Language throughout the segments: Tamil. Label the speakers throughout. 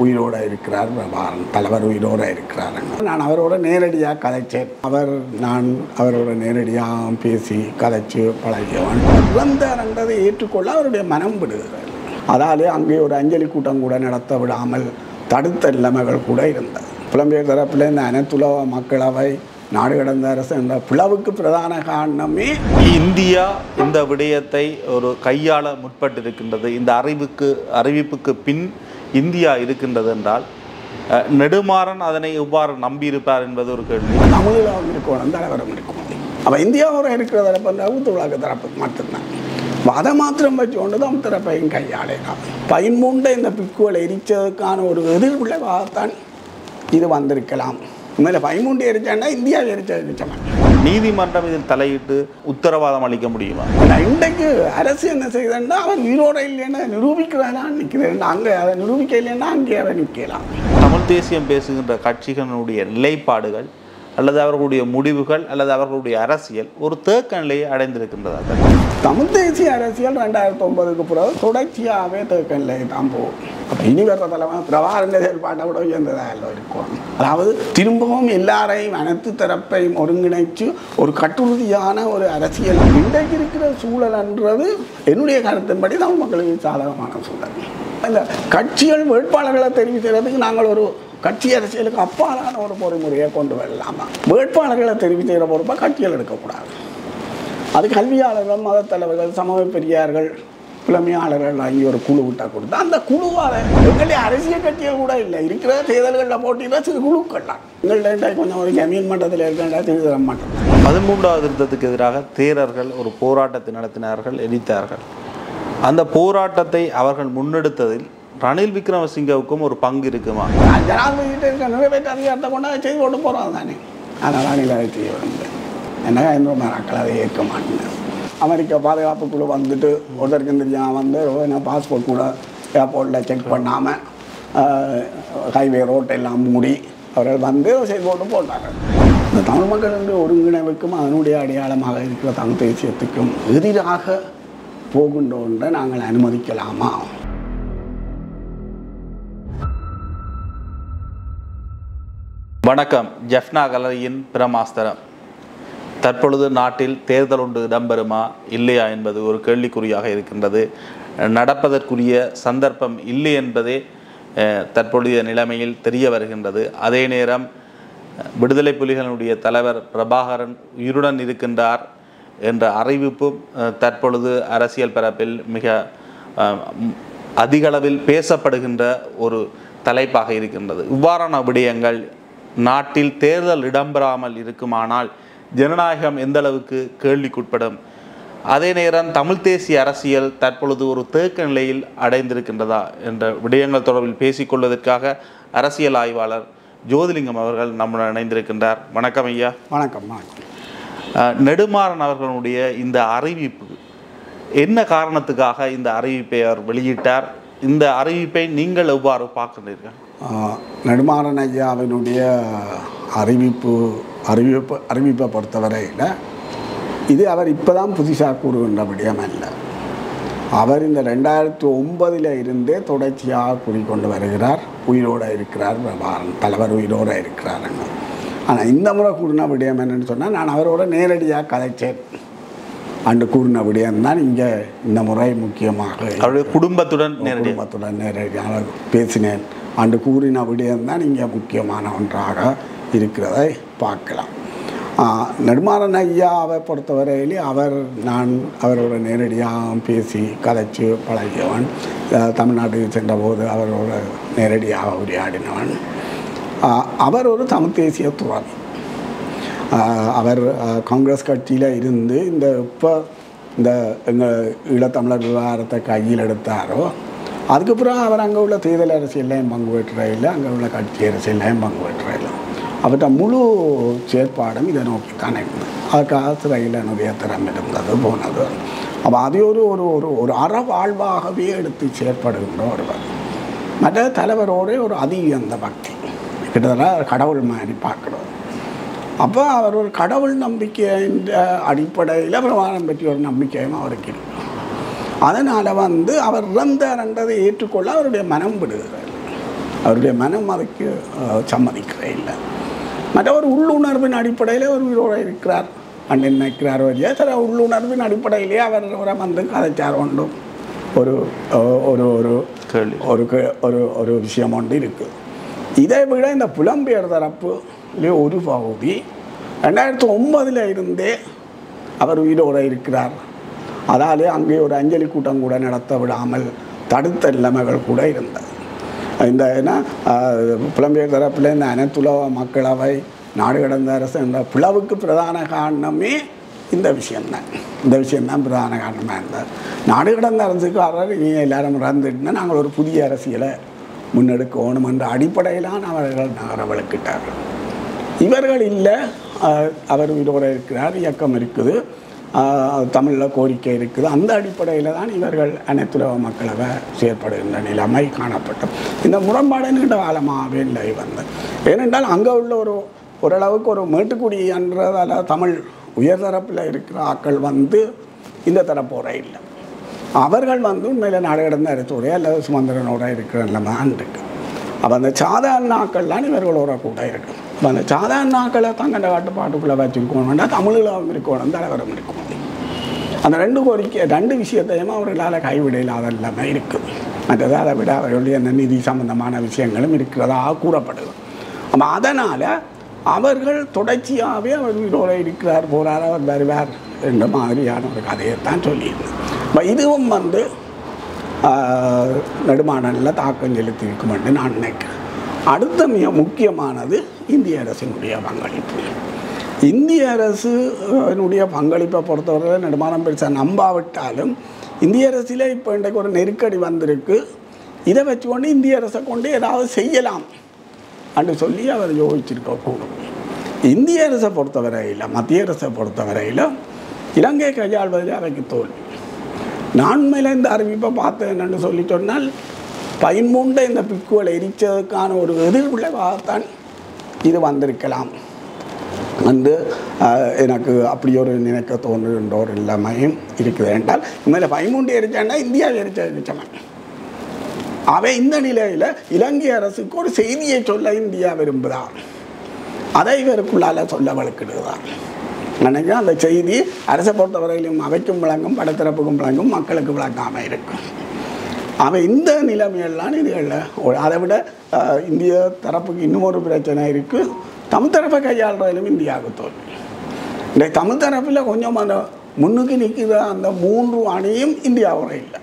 Speaker 1: உயிரோட இருக்கிறார் பிரபாகரன் தலைவர் உயிரோட இருக்கிறார் நான் அவரோட நேரடியாக கதைச்சேன் அவர் நான் அவரோட நேரடியாக பேசி கதைச்சு பழகியவன் இறந்தார்ன்றதை ஏற்றுக்கொள்ள அவருடைய மனம் விடுகிறார் அதாலே அங்கே ஒரு அஞ்சலி கூட்டம் கூட நடத்த விடாமல் தடுத்த நிலைமைகள் கூட இருந்தது புலம்பெயர் தரப்பில் இந்த அனைத்துலக மக்களவை நாடு கடந்த அரசு என்ற பிளவுக்கு பிரதான காரணமே
Speaker 2: இந்தியா இந்த விடயத்தை ஒரு கையாள முற்பட்டிருக்கின்றது இந்த அறிவுக்கு அறிவிப்புக்கு பின் இந்தியா இருக்கின்றது என்றால் அஹ், நெடுமாறன் அதனை எவ்வாறு நம்பியிருப்பார் என்பது ஒரு கேள்வி
Speaker 1: தமிழகம் இருக்கணும் தலைவரம் இருக்கணும் அப்போ இந்தியாவோட இருக்கிற தரப்பு அந்த ஊத்து உலக தரப்பு மட்டும்தான் அப்ப அதை மாத்திரம் வச்சு கொண்டு தான் தரப்பையும் கையாளலாம் பயன்மூண்ட இந்த பிக்குகளை எரிச்சதுக்கான ஒரு எதிர்விளைவாகத்தான் இது வந்திருக்கலாம் உண்மையில பயன்மூண்டு எரிச்சாண்டா இந்தியாவை எரிச்ச எரிச்சவன்
Speaker 2: நீதிமன்றம் இதில் தலையிட்டு உத்தரவாதம் அளிக்க முடியுமா
Speaker 1: நான் இன்றைக்கு அரசு என்ன செய்யுதுன்னா அவன் உயிரோட இல்லைன்னா நிரூபிக்கிறான் நிற்கிறேன் அங்கே அதை நிரூபிக்க இல்லைன்னா அங்கே அவன் நிற்கலாம்
Speaker 2: தமிழ் தேசியம் பேசுகின்ற கட்சிகளினுடைய நிலைப்பாடுகள் அல்லது அவர்களுடைய முடிவுகள் அல்லது அவர்களுடைய அரசியல் ஒரு தேக்க நிலையை அடைந்திருக்கின்றதா
Speaker 1: தமிழ் தேசிய அரசியல் ரெண்டாயிரத்தி ஒன்பதுக்கு பிறகு தொடர்ச்சியாகவே தேக்கநிலை தான் போகும் அப்போ இனி வர்ற தலைமை பிரபாகரன் செயல்பாட்டை விட உயர்ந்ததாக எல்லாம் இருக்கும் அதாவது திரும்பவும் எல்லாரையும் அனைத்து தரப்பையும் ஒருங்கிணைச்சு ஒரு கட்டுறுதியான ஒரு அரசியல் இன்றைக்கு இருக்கிற சூழல்ன்றது என்னுடைய கருத்தின்படி தமிழ் மக்களுக்கு சாதகமான சூழல் இந்த கட்சிகள் வேட்பாளர்களை தெரிவு செய்கிறதுக்கு நாங்கள் ஒரு கட்சி அரசியலுக்கு அப்பாலான ஒரு பொறிமுறையை கொண்டு வரலாமா வேட்பாளர்களை தெரிவு செய்கிற பொறுப்பை கட்சிகள் எடுக்கக்கூடாது அது கல்வியாளர்கள் மதத் தலைவர்கள் சமூக பெரியார்கள் புலமையாளர்கள் ஆகிய ஒரு குழு விட்டா கொடுத்தா அந்த குழுவால் எங்களுடைய அரசியல் கட்சிகள் கூட இல்லை இருக்கிற தேர்தல்களில் போட்டியில் சிறு குழுக்கள் தான் எங்கள்கிட்ட கொஞ்சம் ஒரு ஜமீன் மட்டத்தில் இருக்கின்ற திருத்தர மாட்டோம்
Speaker 2: பதிமூன்றாவது திருத்தத்துக்கு எதிராக தேரர்கள் ஒரு போராட்டத்தை நடத்தினார்கள் எரித்தார்கள் அந்த போராட்டத்தை அவர்கள் முன்னெடுத்ததில் ரணில் விக்ரமசிங்கவுக்கும் ஒரு பங்கு இருக்குமா
Speaker 1: ஜனாதிபதிகிட்ட இருக்க நிறைவேற்ற அதிகாரத்தை கொண்டு அதை செய்து கொண்டு போகிறோம் தானே அதனால் அணில் அதை செய்ய வேண்டும் என்ன இந்த மக்கள் அதை ஏற்க மாட்டேன் அமெரிக்க பாதுகாப்பு குழு வந்துட்டு ஒருத்தருக்கு தெரியாமல் வந்து என்ன பாஸ்போர்ட் கூட ஏர்போர்ட்டில் செக் பண்ணாமல் ஹைவே ரோட்டை எல்லாம் மூடி அவர்கள் வந்து செய்து கொண்டு போட்டாங்க இந்த தமிழ் மக்களுடைய ஒருங்கிணைவுக்கும் அதனுடைய அடையாளமாக இருக்கிற தமிழ் தேசியத்துக்கும் எதிராக போகின்ற ஒன்றை நாங்கள் அனுமதிக்கலாமா
Speaker 2: வணக்கம் ஜெஃப்னா கலரியின் பிரமாஸ்தரம் தற்பொழுது நாட்டில் தேர்தல் ஒன்று இடம்பெறுமா இல்லையா என்பது ஒரு கேள்விக்குறியாக இருக்கின்றது நடப்பதற்குரிய சந்தர்ப்பம் இல்லை என்பதே அஹ், தற்பொழுதைய நிலைமையில் தெரிய வருகின்றது அதே நேரம் அஹ், விடுதலை புலிகளுடைய தலைவர் பிரபாகரன் உயிருடன் இருக்கின்றார் என்ற அறிவிப்பும் அஹ், தற்பொழுது அரசியல் பரப்பில் மிக அஹ், ம், அதிகளவில் பேசப்படுகின்ற ஒரு தலைப்பாக இருக்கின்றது இவ்வாறான விடயங்கள் நாட்டில் தேர்தல் இடம்பெறாமல் இருக்குமானால் ஜனநாயகம் எந்த அளவுக்கு கேள்விக்குட்படும் அதே நேரம் தமிழ் தேசிய அரசியல் தற்பொழுது ஒரு தேக்க நிலையில் அடைந்திருக்கின்றதா என்ற விடயங்கள் தொடர்பில் பேசிக்கொள்வதற்காக அரசியல் ஆய்வாளர் ஜோதிலிங்கம் அவர்கள் நம்முடன் இணைந்திருக்கின்றார் வணக்கம் ஐயா
Speaker 1: வணக்கம் வணக்கம்
Speaker 2: அஹ், நெடுமாறன் அவர்களுடைய இந்த அறிவிப்பு என்ன காரணத்துக்காக இந்த அறிவிப்பை அவர் வெளியிட்டார் இந்த அறிவிப்பை நீங்கள் எவ்வாறு பார்க்கின்றீர்கள்
Speaker 1: ஆஹ் நெடுமாறன் ஐயாவினுடைய அறிவிப்பு அறிவிப்பு அறிவிப்பை பொறுத்தவரையில் இது அவர் இப்போ தான் புதுசாக கூறுகின்ற விடயம் அல்ல அவர் இந்த ரெண்டாயிரத்தி ஒன்பதில் இருந்தே தொடர்ச்சியாக கூறிக்கொண்டு வருகிறார் உயிரோட இருக்கிறார் பிரபாகரன் தலைவர் உயிரோட இருக்கிறாருன்னு ஆனால் இந்த முறை கூறின விடயம் என்னன்னு சொன்னால் நான் அவரோட நேரடியாக கதைச்சேன் அன்று கூறின விடயம் தான் இங்கே இந்த முறை முக்கியமாக
Speaker 2: அவருடைய குடும்பத்துடன் நேரடி
Speaker 1: குடும்பத்துடன் நேரடியாக பேசினேன் அன்று கூறின விடயம்தான் இங்கே முக்கியமான ஒன்றாக இருக்கிறதை பார்க்கலாம் ஆஹ், நெடுமாறன் ஐயாவை பொறுத்தவரையிலே அவர் நான் அவரோட நேரடியாக பேசி கதைச்சு பழகியவன் ஆஹ், தமிழ்நாட்டுக்கு சென்றபோது அவரோட நேரடியாக உரையாடினவன் ஆஹ், அவர் ஒரு தமிழ் தேசிய துறவி ஆஹ் அவர் ஆஹ் காங்கிரஸ் கட்சியில் இருந்து இந்த இப்போ இந்த எங்கள் ஈழத்தமிழர் விவகாரத்தை கையில் எடுத்தாரோ அதுக்கப்புறம் அவர் அங்கே உள்ள தேர்தல் அரசியல்லையும் பங்கு பெற்றதில்லை அங்கே உள்ள கட்சி அரசியல்லையும் பங்கு பெற்றதில்லை அவர்கிட்ட முழு செயற்பாடும் இதை நோக்கி தான் இருந்தது அதுக்காக சிறையில் நிறைய திறம் இருந்தது போனது அப்போ அது ஒரு ஒரு ஒரு ஒரு அறவாழ்வாகவே எடுத்து செயற்படுகின்ற ஒருவர் மற்ற தலைவரோட ஒரு அதிகந்த பக்தி கிட்டத்தட்ட கடவுள் மாதிரி பார்க்குறோம் அப்போ அவர் ஒரு கடவுள் நம்பிக்கையின் அடிப்படையில் பிரமாணம் பற்றி ஒரு நம்பிக்கையும் அவருக்கு இருக்கு அதனால் வந்து அவர் இறந்தார்ன்றதை ஏற்றுக்கொள்ள அவருடைய மனம் விடுகிறார் அவருடைய மனம் அதுக்கு அஹ், சம்மதிக்கவே இல்லை மற்றவர் உள்ளுணர்வின் அடிப்படையில் அவர் உயிரோடு இருக்கிறார் அண்ணன் நினைக்கிறார் வழியா சில உள்ளுணர்வின் அடிப்படையிலேயே அவர் அவரை வந்து கதைச்சார் ஒன்றும் ஒரு அஹ், ஒரு ஒரு
Speaker 2: கேள்வி
Speaker 1: ஒரு கே- ஒரு ஒரு விஷயம் ஒன்று இருக்குது இதை விட இந்த புலம்பெயர் தரப்புலே ஒரு பகுதி ரெண்டாயிரத்தி ஒன்பதில் இருந்தே அவர் உயிரோடு இருக்கிறார் அதாலே அங்கே ஒரு அஞ்சலி கூட்டம் கூட நடத்த விடாமல் தடுத்த நிலைமைகள் கூட இருந்தது இந்த என்ன ஆஹ், புலம்பெயர் தரப்பில் இந்த அனைத்துலக மக்களவை நாடு கடந்த அரசு என்ற பிளவுக்கு பிரதான காரணமே இந்த விஷயம்தான் இந்த விஷயம்தான் பிரதான காரணமாக இருந்தது நாடு கடந்த அரசுக்காரர் நீங்கள் எல்லாரும் இறந்துட்டுனா நாங்கள் ஒரு புதிய அரசியலை முன்னெடுக்கணும் என்ற அடிப்படையிலான அவர்கள் நகரவழுக்கிட்டார்கள் இவர்கள் இல்லை ஆஹ், அவர் உயிரோடு இருக்கிறார் இயக்கம் இருக்குது தமிழில் கோரிக்கை இருக்குது அந்த அடிப்படையில் தான் இவர்கள் அனைத்துலக மக்களவை செயற்படுகின்ற நிலைமை காணப்பட்டது இந்த முரண்பாடு நீண்ட காலமாகவே இல்லை வந்தது ஏனென்றால் அங்கே உள்ள ஒரு ஓரளவுக்கு ஒரு மேட்டுக்குடி என்றதால் தமிழ் உயர்தரப்பில் இருக்கிற ஆட்கள் வந்து இந்த தரப்போற இல்லை அவர்கள் வந்து உண்மையில் நாடு கடந்த அரசோட அல்லது சுமந்திரனோட இருக்கிற நிலைமை தான் இருக்கு அப்போ அந்த சாதாரண ஆக்கள்லாம் இவர்களோட கூட இருக்கு அப்போ அந்த சாதாரண ஆக்களை தங்கண்ட காட்டுப்பாட்டுக்குள்ளே வச்சுக்கணும்னா தமிழில் இருக்கணும் தலைவரம் இருக்கணும் அந்த ரெண்டு கோரிக்கை ரெண்டு விஷயத்தையும் அவர்களால் கைவிட இல்லாத எல்லாமே இருக்குது மற்றது அதை விட அவர்களுடைய அந்த நிதி சம்பந்தமான விஷயங்களும் இருக்கிறதாக கூறப்படுது அப்போ அதனால் அவர்கள் தொடர்ச்சியாகவே அவர் உயிரோடு இருக்கிறார் போகிறார் அவர் வருவார் என்ற மாதிரியான ஒரு கதையைத்தான் சொல்லியிருந்தேன் அப்போ இதுவும் வந்து ஆஹ், நெடுமாடனில் தாக்கம் செலுத்தியிருக்கும் என்று நான் நினைக்கிறேன் அடுத்த மிக முக்கியமானது இந்திய அரசினுடைய பங்களிப்பு இந்திய அரசு அதனுடைய பங்களிப்பை பொறுத்தவரை நெடுமானம் பெருசாக நம்பாவிட்டாலும் இந்திய அரசில் இப்போ இன்றைக்கு ஒரு நெருக்கடி வந்திருக்கு இதை வச்சுக்கொண்டு இந்திய அரசை கொண்டு ஏதாவது செய்யலாம் என்று சொல்லி அவர் யோசிச்சிருக்கக்கூடும் இந்திய அரசை பொறுத்தவரையில் மத்திய அரசை பொறுத்தவரையில் இலங்கை கையாள்வதில் அவைக்கு தோல்வி நான் மேலே இந்த அறிவிப்பை பார்த்தேன் என்னன்னு சொல்லி சொன்னால் பதிமூண்ட இந்த பிக்குகளை எரிச்சதுக்கான ஒரு எதிர்விளைவாகத்தான் இது வந்திருக்கலாம் வந்து ஆஹ், எனக்கு அப்படி ஒரு நினைக்க தோன்றுகின்ற ஒரு நிலைமையும் இருக்குது என்றால் உண்மையில் பதிமூண்டு எரிச்சான்னா இந்தியாவை எரிச்ச எரிச்சவன் அவை இந்த நிலையில் இலங்கை அரசுக்கு ஒரு செய்தியை சொல்ல இந்தியா விரும்புகிறார் அதை இவருக்குள்ளால சொல்ல வழக்கிடுகிறார் நினைக்கிறேன் அந்த செய்தி அரசை பொறுத்தவரையிலும் அவைக்கும் விளங்கும் படத்தரப்புக்கும் விளங்கும் மக்களுக்கு விளங்காமல் இருக்கும் அவன் இந்த நிலைமையெல்லாம் இதுகளில் அதை விட அஹ், இந்திய தரப்புக்கு இன்னும் ஒரு பிரச்சனை இருக்குது தமிழ் தரப்பை கையாளுறதிலும் இந்தியாவுக்கு தோல்வி இந்த தமிழ் தரப்பில் கொஞ்சம் அந்த முன்னுக்கு நிற்கிற அந்த மூன்று அணியும் இந்தியாவோட இல்லை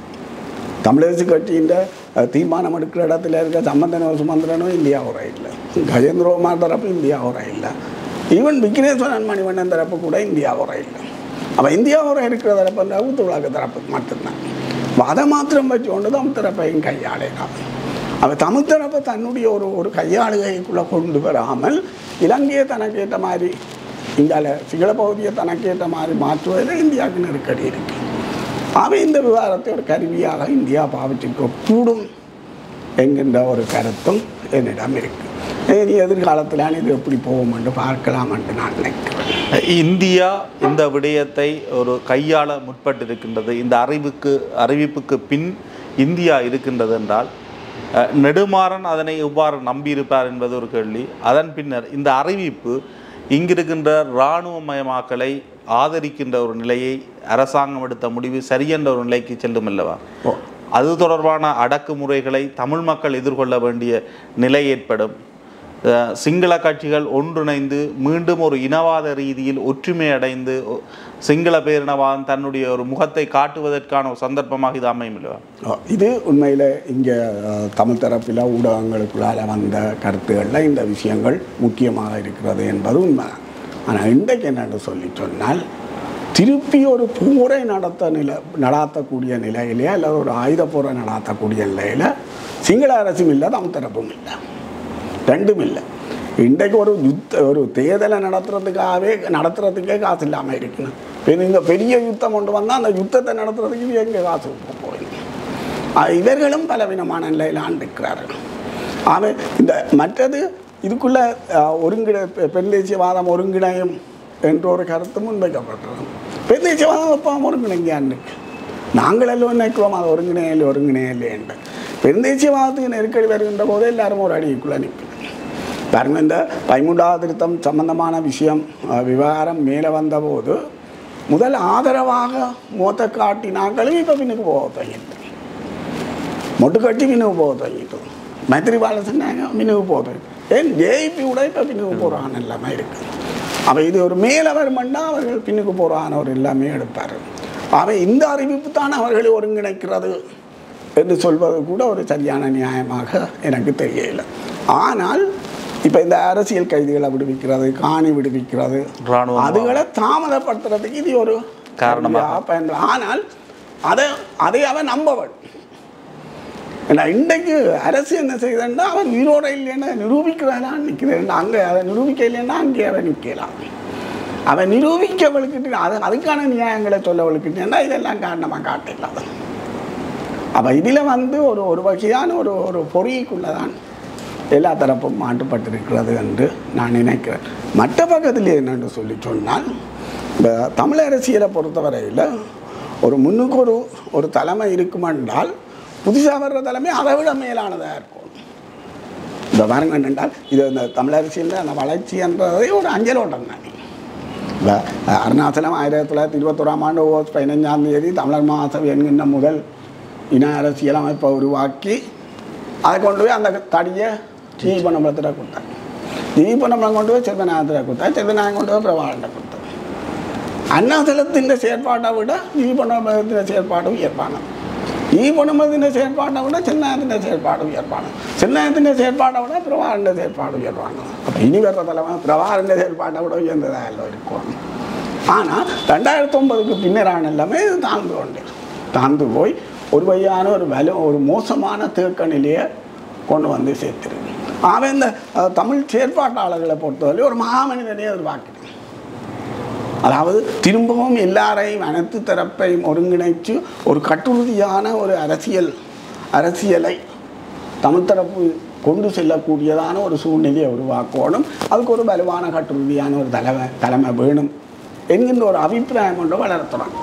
Speaker 1: தமிழரசு கட்சியின் அஹ், தீர்மானம் எடுக்கிற இடத்துல இருக்க சம்பந்தனோ சுமந்திரனும் இந்தியாவோட இல்லை கஜேந்திரகுமார் தரப்பு இந்தியாவோட இல்லை ஈவன் விக்னேஸ்வரன் மணிவண்ணன் தரப்பு கூட இந்தியாவோட இல்லை அப்போ இந்தியாவோட இருக்கிற தரப்பு அந்த ஊத்து விளக்கு தரப்பு மட்டும்தான் அப்ப அதை மாத்திரம் வச்சு கொண்டு தமிழ் தரப்பையும் கையாளலாம் அவள் தமிழ் தரப்பை தன்னுடைய ஒரு ஒரு கையாளுகைக்குள்ளே கொண்டு வராமல் இலங்கையை தனக்கு ஏற்ற மாதிரி இந்தியாவில் சிங்கள பகுதியை தனக்கு ஏற்ற மாதிரி மாற்றுவதில் இந்தியாவுக்கு நெருக்கடி இருக்குது அவை இந்த விவகாரத்தை ஒரு கருவியாக இந்தியா பாவிச்சிருக்க கூடும் என்கின்ற ஒரு கருத்தும் என்னிடம் இருக்கு இனி எதிர்காலத்தில் இது எப்படி போகும் என்று பார்க்கலாம் என்று நான் நினைக்கிறேன்
Speaker 2: இந்தியா இந்த விடயத்தை ஒரு கையாள முற்பட்டிருக்கின்றது இந்த அறிவுக்கு அறிவிப்புக்கு பின் இந்தியா இருக்கின்றது என்றால் அஹ், நெடுமாறன் அதனை எவ்வாறு நம்பியிருப்பார் என்பது ஒரு கேள்வி அதன் பின்னர் இந்த அறிவிப்பு இங்கிருக்கின்ற இராணுவமயமாக்கலை ஆதரிக்கின்ற ஒரு நிலையை அரசாங்கம் எடுத்த முடிவு சரியென்ற ஒரு நிலைக்கு செல்லும் அல்லவா
Speaker 1: ஓ.
Speaker 2: அது தொடர்பான அடக்குமுறைகளை தமிழ் மக்கள் எதிர்கொள்ள வேண்டிய நிலை ஏற்படும் அஹ் சிங்கள கட்சிகள் ஒன்றிணைந்து மீண்டும் ஒரு இனவாத ரீதியில் ஒற்றுமை அடைந்து ஒ- சிங்கள பேரினவாதம் தன்னுடைய ஒரு முகத்தை காட்டுவதற்கான ஒரு சந்தர்ப்பமாக இது அமையும் இல்லையா
Speaker 1: ஓ, இது உண்மையில் இங்கே தமிழ் தரப்பில் ஊடகங்களுக்குள்ளால வந்த கருத்துக்களில் இந்த விஷயங்கள் முக்கியமாக இருக்கிறது என்பது உண்மை ஆனால் இன்றைக்கு என்னென்னு சொல்லி சொன்னால் திருப்பி ஒரு போரை நடத்த நிலை நடாத்தக்கூடிய நிலையிலே அல்லது ஒரு ஆயுத போரை நடாத்தக்கூடிய நிலையில் சிங்கள அரசும் இல்லை தமிழ் தரப்பும் இல்லை ரெண்டும் இல்லை இன்றைக்கு ஒரு யுத்த ஒரு தேர்தலை நடத்துறதுக்காகவே நடத்துறதுக்கே காசு இல்லாமல் இருக்கணும் இப்போ இந்த பெரிய யுத்தம் கொண்டு வந்தால் அந்த யுத்தத்தை நடத்துறதுக்கு இது எங்கே காசு போயிடும் இவர்களும் பலவீனமான நிலையில் ஆண்டிருக்கிறார்கள் அவன் இந்த மற்றது இதுக்குள்ள அஹ், ஒருங்கிணை பெ- பெண் தேசியவாதம் ஒருங்கிணையும் என்ற ஒரு கருத்து முன்வைக்கப்பட்டது பெண் தேசியவாதம் எப்போ ஒருங்கிணைங்கான்னு நாங்கள் எல்லாம் நினைக்கிறோம் அது ஒருங்கிணையில் ஒருங்கிணையில் என்று பெருந்தேசியவாதத்துக்கு நெருக்கடி வருகின்ற போது எல்லாரும் ஒரு அடிக்குள்ளே நிற்கணும் பாருங்க இந்த பதிமூன்றாவது திருத்தம் சம்பந்தமான விஷயம் அஹ், விவகாரம் மேலே வந்தபோது முதல் ஆதரவாக மூத்த காட்டினாக்களும் இப்போ பின்னுக்கு போக தொடங்கிட்டு மொட்டு கட்டி பின்னுக்கு போக தொடங்கிட்டு மைத்திரிபால சொன்னாங்க பின்னுக்கு போக தொடங்கி ஏன் ஜேபி கூட இப்போ பின்னுக்கு போகிறான் எல்லாமே இருக்குது அவன் இது ஒரு மேலே வருமெண்டா அவர்கள் பின்னுக்கு போகிறான் ஒரு எல்லாமே எடுப்பார் அவன் இந்த அறிவிப்பு தான் அவர்களை ஒருங்கிணைக்கிறது என்று சொல்வது கூட ஒரு சரியான நியாயமாக எனக்கு தெரியல ஆனால் இப்போ இந்த அரசியல் கைதிகளை விடுவிக்கிறது காணி விடுவிக்கிறது
Speaker 2: இராணுவம்
Speaker 1: அதுகளை தாமதப்படுத்துறதுக்கு இது ஒரு
Speaker 2: காரணமாக.
Speaker 1: கருவியா பயன்படும் ஆனால் அதை அதை அவன் நம்பவன் ஏன்னா இன்றைக்கு அரசு என்ன செய்யுதுன்னா அவன் உயிரோட இல்லைன்னு நிரூபிக்கிறான் நிற்கிறேன் அங்கே அதை நிரூபிக்க இல்லைன்னா அங்கே அவன் நிற்கலாம் அவன் நிரூபிக்கவளுக்கிட்டு அது அதுக்கான நியாயங்களை சொல்லவளுக்கிட்டேன்னா இதெல்லாம் காரணமாக காட்டலாம் அப்போ இதில் வந்து ஒரு ஒரு வகையான ஒரு ஒரு பொறிக்குள்ளே தான் எல்லா தரப்பும் மாட்டுப்பட்டிருக்கிறது என்று நான் நினைக்கிறேன் மற்ற பக்கத்தில் என்னென்று சொல்லி சொன்னால் இந்த தமிழ் அரசியலை பொறுத்தவரையில் ஒரு முன்னுக்கு ஒரு ஒரு தலைமை இருக்குமென்றால் புதுசாக வர்ற தலைமை அதை விட மேலானதாக இருக்கும் இந்த பாருங்க என்றால் இது இந்த தமிழ் அரசியலில் அந்த வளர்ச்சி என்றதை ஒரு அஞ்சலோட்டம் தானே இந்த அருணாச்சலம் ஆயிரத்தி தொள்ளாயிரத்தி இருபத்தோராம் ஆண்டு ஓகஸ்ட் பதினஞ்சாம் தேதி தமிழர் மாசம் என்கின்ற முதல் இன அரசியல் அமைப்பை உருவாக்கி அதை கொண்டு போய் அந்த தடியை ஜீவனம்பலத்தில் கொடுத்தாங்க ஜீவனம்பலம் கொண்டு போய் செல்வநாயகத்தில் கொடுத்தா செல்வநாயகம் கொண்டு போய் பிரபாகரன் கொடுத்தாங்க അന്നാതലത്തിൻ്റെ செயற்பாட்டை விட ഈ പണമതിൻ്റെ செயற்பாடு ഉയർപ്പാണ് ഈ പണമതിൻ്റെ செயற்பாட்டை விட ചെന്നായത്തിൻ്റെ செயற்பாடு ഉയർപ്പാണ് ചെന്നായത്തിൻ്റെ செயற்பாட்டை விட பிரபாகரൻ്റെ செயற்பாடு உயர்வாണ് அப்போ இனி வர்ற தலைமை பிரபாகரൻ്റെ செயற்பாட்டை விட உயர்ந்ததாக இருக்கும் ஆனால் ரெண்டாயிரத்தி ஒன்பதுக்கு பின்னரான எல்லாமே இது தாழ்ந்து கொண்டு தாழ்ந்து போய் ஒரு வகையான ஒரு வலு ஒரு மோசமான தேக்க நிலையை கொண்டு வந்து சேர்த்துருக்கு அவன் இந்த அஹ், தமிழ் செயற்பாட்டாளர்களை பொறுத்தவரை ஒரு மகாமனிதனையே எதிர்பார்க்கிறேன் அதாவது திரும்பவும் எல்லாரையும் அனைத்து தரப்பையும் ஒருங்கிணைச்சு ஒரு கட்டுறுதியான ஒரு அரசியல் அரசியலை தமிழ் தரப்பு கொண்டு செல்லக்கூடியதான ஒரு சூழ்நிலையை உருவாக்கணும் அதுக்கு ஒரு வலுவான கட்டுறுதியான ஒரு தலைமை தலைமை வேணும் என்கின்ற ஒரு அபிப்பிராயம் கொண்டு வளர்த்துறாங்க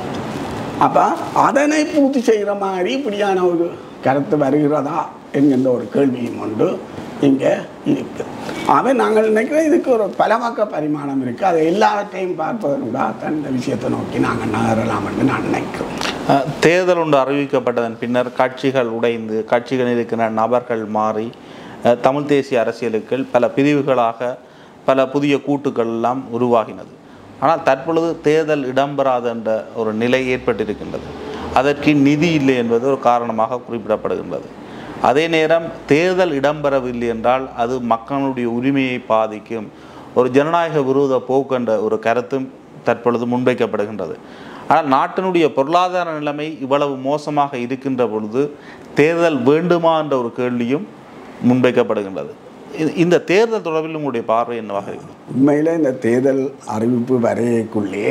Speaker 1: அப்போ அதனை பூர்த்தி செய்கிற மாதிரி இப்படியான ஒரு கருத்து வருகிறதா என்கின்ற ஒரு கேள்வியும் உண்டு இங்கே இருக்குது ஆகவே நாங்கள் நினைக்கிறோம் இதுக்கு ஒரு பலமக்க பரிமாணம் இருக்குது அதை எல்லாவற்றையும் பார்ப்பதனூடாக இந்த விஷயத்தை நோக்கி நாங்கள் நகரலாம் என்று நான் நினைக்கிறோம்
Speaker 2: அஹ், தேர்தல் ஒன்று அறிவிக்கப்பட்டதன் பின்னர் கட்சிகள் உடைந்து கட்சிகள் இருக்கிற நபர்கள் மாறி அஹ், தமிழ் தேசிய அரசியலுக்குள் பல பிரிவுகளாக பல புதிய கூட்டுகள் எல்லாம் உருவாகினது ஆனால் தற்பொழுது தேர்தல் இடம்பெறாத என்ற ஒரு நிலை ஏற்பட்டிருக்கின்றது அதற்கு நிதி இல்லை என்பது ஒரு காரணமாக குறிப்பிடப்படுகின்றது அதே நேரம் தேர்தல் இடம்பெறவில்லை என்றால் அது மக்களுடைய உரிமையை பாதிக்கும் ஒரு ஜனநாயக விரோத போக்கு என்ற ஒரு கருத்தும் தற்பொழுது முன்வைக்கப்படுகின்றது ஆனால் நாட்டினுடைய பொருளாதார நிலைமை இவ்வளவு மோசமாக இருக்கின்ற பொழுது தேர்தல் வேண்டுமா என்ற ஒரு கேள்வியும் முன்வைக்கப்படுகின்றது இந்த- இந்த தேர்தல் தொடர்பில் உங்களுடைய பார்வை என்னவாக இருக்குது
Speaker 1: உண்மையில் இந்த தேர்தல் அறிவிப்பு வரையக்குள்ளே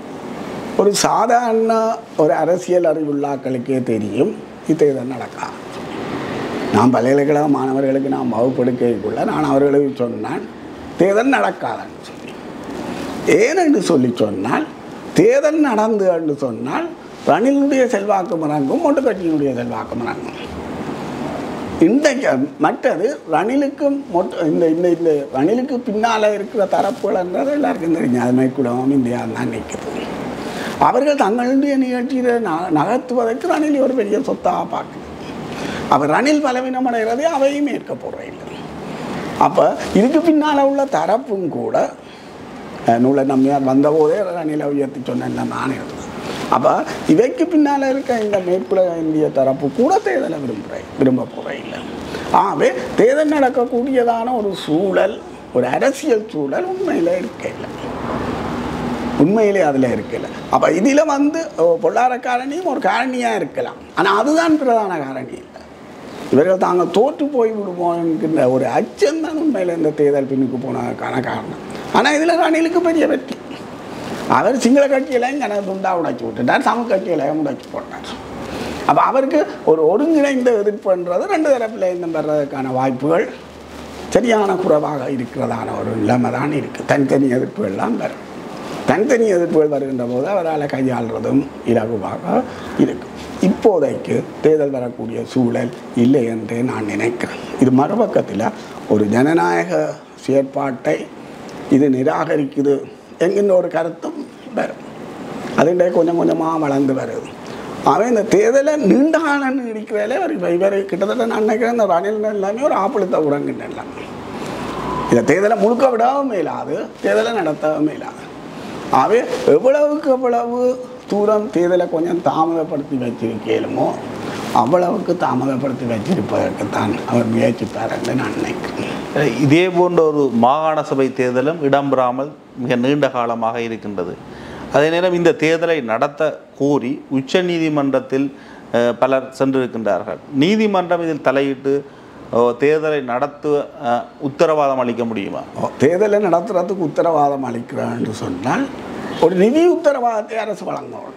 Speaker 1: ஒரு சாதாரண ஒரு அரசியல் அறிவுள்ளாக்களுக்கே தெரியும் இத்தேர்தல் நடக்காது நான் பல்கலைக்கழக மாணவர்களுக்கு நான் வகுப்படுக்கைக்குள்ள நான் அவர்களுக்கு சொன்னான் தேர்தல் நடக்காதுன்னு சொல்லி ஏனென்று சொல்லி சொன்னால் தேர்தல் நடந்து என்று சொன்னால் ரணிலுடைய செல்வாக்கு மறங்கும் மொட்டு கட்சியினுடைய செல்வாக்கு மறங்கும் இன்றைக்கு மற்றது ரணிலுக்கும் மொத்த இந்த இந்த இந்த ரணிலுக்கு பின்னால் இருக்கிற தரப்புகள்ன்றது எல்லாருக்கும் தெரியும் அது மைக்குளம் இந்தியா தான் நிற்கிறது அவர்கள் தங்களுடைய நிகழ்ச்சியை ந நகர்த்துவதற்கு ரணில் ஒரு பெரிய சொத்தாக பார்க்குது அவர் ரணில் பலவீனம் அடைகிறதே அவையும் ஏற்க போகிறதில்லை அப்போ இதுக்கு பின்னால் உள்ள தரப்பும் கூட அஹ், நூலை நம்பியார் வந்தபோதே ரணிலை உயர்த்தி சொன்ன நானே இருந்தது அப்போ இவைக்கு பின்னால் இருக்க இந்த மேற்குலக இந்திய தரப்பு கூட தேர்தலை விரும்புகிறேன் விரும்ப போகிறேன் இல்லை ஆகவே தேர்தல் நடக்கக்கூடியதான ஒரு சூழல் ஒரு அரசியல் சூழல் உண்மையில் இருக்கையில் உண்மையிலே அதில் இருக்கல அப்போ இதில் வந்து ஓ, பொருளாதார காரணியும் ஒரு காரணியாக இருக்கலாம் ஆனால் அதுதான் பிரதான காரணி இல்லை இவர்கள் தாங்கள் தோற்று போய் விடுவோம் என்கின்ற ஒரு அச்சம் தான் உண்மையில் இந்த தேர்தல் பின்னுக்கு போனதுக்கான காரணம் ஆனால் இதில் ரணிலுக்கு பெரிய வெற்றி அவர் சிங்கள கட்சியிலையும் கனவு துண்டா உடைச்சி விட்டுட்டார் தமிழ் கட்சியிலையும் உடைச்சி போட்டார் அப்போ அவருக்கு ஒரு ஒருங்கிணைந்த எதிர்ப்புன்றது ரெண்டு தரப்பில் இந்த வர்றதுக்கான வாய்ப்புகள் சரியான குறைவாக இருக்கிறதான ஒரு நிலைமை தான் இருக்குது தனித்தனி எதிர்ப்புகள் எல்லாம் வரும் தனித்தனி எதிர்ப்புகள் வருகின்ற போது அவரால் கையாளுறதும் இலகுவாக இருக்கும் இப்போ இப்போதைக்கு தேர்தல் வரக்கூடிய சூழல் இல்லை என்றே நான் நினைக்கிறேன் இது மறுபக்கத்தில் ஒரு ஜனநாயக செயற்பாட்டை இது நிராகரிக்குது என்கின்ற ஒரு கருத்தும் வரும் அதுண்டே கொஞ்சம் கொஞ்சமாக வளர்ந்து வருது அவன் இந்த தேர்தலை நீண்ட காலம் நீடிக்கிறதில் இவர் இவர் கிட்டத்தட்ட நான் நினைக்கிறேன் இந்த ரணில் எல்லாமே ஒரு ஆப்பிளத்தை உறங்கின்ற எல்லாமே இந்த தேர்தலை முழுக்க விடவும் மேலாது தேர்தலை நடத்தவும் மேலாது ஆகவே எவ்வளவுக்கு எவ்வளவு தூரம் தேர்தலை கொஞ்சம் தாமதப்படுத்தி வச்சிருக்கலுமோ அவ்வளவுக்கு தாமதப்படுத்தி வச்சிருப்பதற்குத்தான் அவர் முயற்சிப்பார் என்று நான் நினைக்கிறேன்
Speaker 2: இதே போன்ற ஒரு மாகாண சபை தேர்தலும் இடம்பெறாமல் மிக நீண்ட காலமாக இருக்கின்றது அதே நேரம் இந்த தேர்தலை நடத்த கோரி உச்ச நீதிமன்றத்தில் அஹ், பலர் சென்றிருக்கின்றார்கள் நீதிமன்றம் இதில் தலையிட்டு அஹ், தேர்தலை நடத்த அஹ், உத்தரவாதம் அளிக்க முடியுமா
Speaker 1: தேர்தலை நடத்துறதுக்கு உத்தரவாதம் அளிக்கிறான் என்று சொன்னால் ஒரு நிதி உத்தரவாதத்தை அரசு வழங்கணும்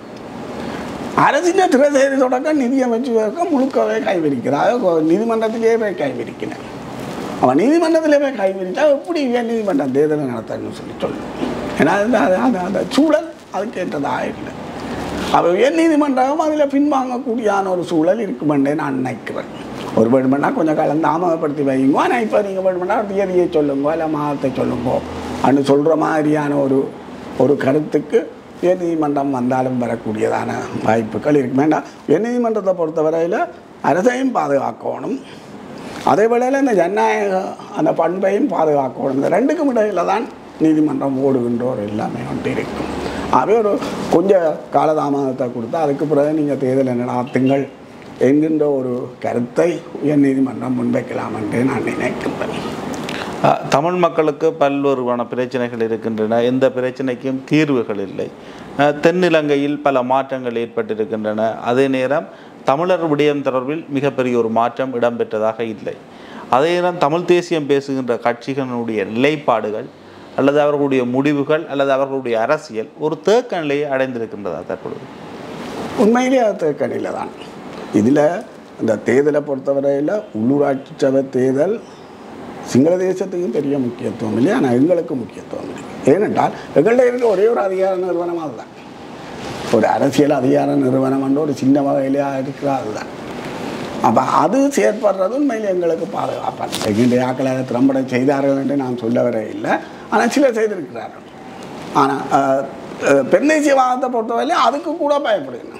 Speaker 1: அரசின் திரைசேரி தொடக்கம் நிதி அமைச்சுவதற்கு முழுக்கவே கைவிரிக்கிறார் அதாவது நீதிமன்றத்திலே போய் கைவிரிக்கிறேன் அவன் நீதிமன்றத்திலே போய் கைவிரித்தா எப்படி ஏன் நீதிமன்றம் தேர்தலை நடத்தணும்னு சொல்லி சொல்லணும் ஏன்னா அது அது- அது அந்த சூழல் அதுக்கேற்றதாக இல்லை அவ உயர் நீதிமன்றம் அதில் பின்வாங்கக்கூடியான ஒரு சூழல் இருக்குமென்றே நான் நினைக்கிறேன் ஒரு வேணுமெண்டா கொஞ்சம் காலம் தாமதப்படுத்தி வைங்க ஆனால் இப்போ நீங்கள் வேணுமெண்டா தேதியை சொல்லுங்க இல்லை மாதத்தை சொல்லுங்க அன்னு சொல்கிற மாதிரியான ஒரு ஒரு கருத்துக்கு உயர் நீதிமன்றம் வந்தாலும் வரக்கூடியதான வாய்ப்புகள் இருக்கு வேண்டாம் உயர் நீதிமன்றத்தை பொறுத்தவரையில் அரசையும் பாதுகாக்கணும் அதே வேளையில் இந்த ஜனநாயக அந்த பண்பையும் பாதுகாக்கணும் இந்த ரெண்டுக்கும் இடையில தான் நீதிமன்றம் ஓடுகின்ற ஒரு எல்லாமே வந்துட்டு இருக்கும் ஆகவே ஒரு கொஞ்சம் காலதாமதத்தை கொடுத்தா அதுக்கு பிறகு நீங்கள் தேர்தலை நடாத்துங்கள் என்கின்ற ஒரு கருத்தை உயர்நீதிமன்றம் முன்வைக்கலாம் என்று நான் நினைக்கின்றேன்
Speaker 2: அஹ், தமிழ் மக்களுக்கு பல்வேறுவான பிரச்சனைகள் இருக்கின்றன எந்த பிரச்சனைக்கும் தீர்வுகள் இல்லை அஹ், தென்னிலங்கையில் பல மாற்றங்கள் ஏற்பட்டிருக்கின்றன அதே நேரம் தமிழர் விடயம் தொடர்பில் மிகப்பெரிய ஒரு மாற்றம் இடம்பெற்றதாக இல்லை அதே நேரம் தமிழ் தேசியம் பேசுகின்ற கட்சிகளுடைய நிலைப்பாடுகள் அல்லது அவர்களுடைய முடிவுகள் அல்லது அவர்களுடைய அரசியல் ஒரு தேக்க நிலையை அடைந்திருக்கின்றதா தற்பொழுது
Speaker 1: உண்மையிலே அது தேக்கணியில் தான் இதில் இந்த தேர்தலை பொறுத்தவரையில் உள்ளூராட்சி சபை தேர்தல் சிங்கள தேசத்துக்கும் பெரிய முக்கியத்துவம் இல்லை ஆனால் எங்களுக்கு முக்கியத்துவம் இல்லை ஏனென்றால் எங்கள்கிட்ட இருக்க ஒரே ஒரு அதிகார நிறுவனம் அதுதான் ஒரு அரசியல் அதிகார நிறுவனம் என்று ஒரு சின்ன வகையிலே இருக்கிற அதுதான் அப்போ அது செயற்படுறது உண்மையில் எங்களுக்கு பாதுகாப்பான் எங்களுடைய ஆக்களை திறம்பட செய்தார்கள் என்று நான் சொல்ல வர இல்லை ஆனால் சிலர் செய்திருக்கிறார்கள் ஆனால் பெண் தேசியவாதத்தை பொறுத்தவரையிலும் அதுக்கு கூட பயப்படுகிறேன்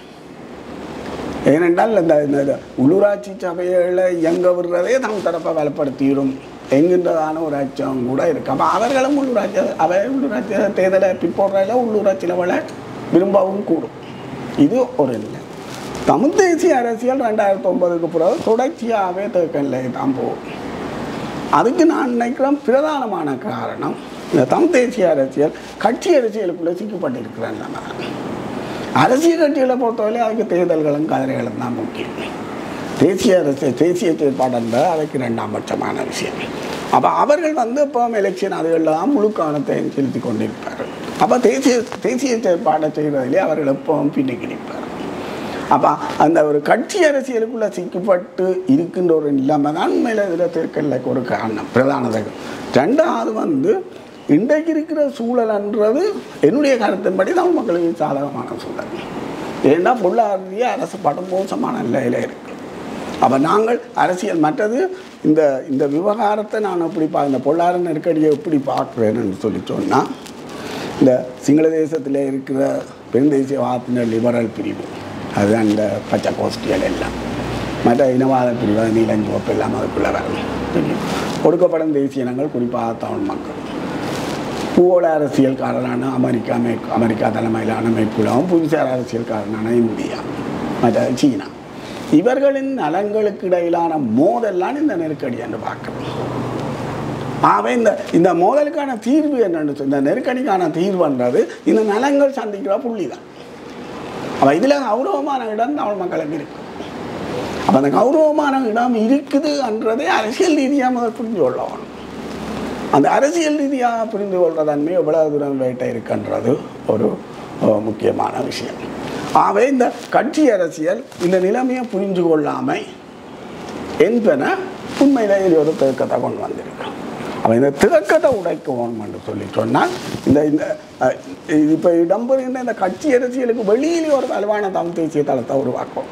Speaker 1: ஏனென்றால் இந்த இந்த இந்த உள்ளூராட்சி சபைகளை இயங்க விடுறதே தம் தரப்பை வலுப்படுத்திடும் என்கின்றதான ஒரு அச்சம் கூட இருக்கு அப்போ அவர்களும் உள்ளூராட்சி அவை உள்ளூராட்சி தேர்தலை பிற்போடுறதில் உள்ளூராட்சி லெவலை விரும்பவும் கூடும் இது ஒரு இல்லை தமிழ் தேசிய அரசியல் ரெண்டாயிரத்தி ஒன்பதுக்கு பிறகு தொடர்ச்சியாகவே தேக்கநிலை தான் போகும் அதுக்கு நான் நினைக்கிறேன் பிரதானமான காரணம் இந்த தமிழ் தேசிய அரசியல் கட்சி அரசியலுக்குள்ளே சிக்கப்பட்டிருக்கிறேன் நான் அரசியல் கட்சிகளை பொறுத்தவரை அதுக்கு தேர்தல்களும் கதிரைகளும் தான் முக்கியம் தேசிய அரசியல் தேசிய செயற்பாடு என்பது அதுக்கு ரெண்டாம் பட்சமான விஷயம் அப்போ அவர்கள் வந்து இப்போ எலெக்ஷன் அதுகளில் தான் முழு கவனத்தை செலுத்தி கொண்டிருப்பார்கள் அப்போ தேசிய தேசிய செயற்பாடை செய்வதிலே அவர்கள் எப்பவும் பின்னுக்கு நிற்பார்கள் அப்போ அந்த ஒரு கட்சி அரசியலுக்குள்ளே சிக்கப்பட்டு இருக்கின்ற ஒரு நிலைமை தான் உண்மையில் இதில் தேர்தலுக்கு ஒரு காரணம் பிரதானது ரெண்டாவது வந்து இன்றைக்கு இருக்கிற சூழல்ன்றது என்னுடைய கருத்தின்படி தமிழ் மக்களுக்கு சாதகமான சூழல் ஏன்னா பொருளாதார அரசு படும் மோசமான நிலையில் இருக்கு அப்போ நாங்கள் அரசியல் மற்றது இந்த இந்த விவகாரத்தை நான் எப்படி பா இந்த பொருளாதார நெருக்கடியை எப்படி பார்க்குறேன்னு சொல்லி சொன்னால் இந்த சிங்கள தேசத்தில் இருக்கிற பெண் தேசியவாதத்தினர் லிபரல் பிரிவு அதுதான் இந்த பச்சை கோஷ்டிகள் எல்லாம் மற்ற இனவாத பிரிவு அது நீலஞ்சிவப்பு எல்லாம் அதுக்குள்ளே வரணும் தெரியும் ஒடுக்கப்படும் தேசிய இனங்கள் குறிப்பாக தமிழ் மக்கள் பூகோள அரசியல்காரரான அமெரிக்கா மே அமெரிக்கா தலைமையிலான மேற்குலகம் புவிசார் அரசியல்காரனான இந்தியா மற்ற சீனா இவர்களின் நலன்களுக்கு இடையிலான மோதல்லாம் இந்த நெருக்கடி என்று பார்க்கிறோம் ஆகவே இந்த இந்த மோதலுக்கான தீர்வு என்னன்னு சொல்~ இந்த நெருக்கடிக்கான தீர்வுன்றது இந்த நலங்கள் சந்திக்கிற புள்ளி தான் அப்போ இதில் கௌரவமான இடம் தமிழ் மக்களுக்கு இருக்கு அப்போ அந்த கௌரவமான இடம் இருக்குதுன்றதை அரசியல் ரீதியாக முதல் புரிஞ்சு கொள்ளணும் அந்த அரசியல் ரீதியாக புரிந்து கொள்கிற தன்மை எவ்வளவு தூரம் வேட்டை இருக்குன்றது ஒரு அஹ், முக்கியமான விஷயம் ஆகவே இந்த கட்சி அரசியல் இந்த நிலைமையை புரிஞ்சு கொள்ளாமை என்பன உண்மையிலே இது ஒரு தேக்கத்தை கொண்டு வந்திருக்கு அவன் இந்த திறக்கத்தை உடைக்கணும்னு சொல்லி சொன்னால் இந்த இந்த அஹ், இப்போ இடம்பெறுகின்ற இந்த கட்சி அரசியலுக்கு வெளியிலே ஒரு வலுவான தமிழ் தேசிய தளத்தை உருவாக்கும்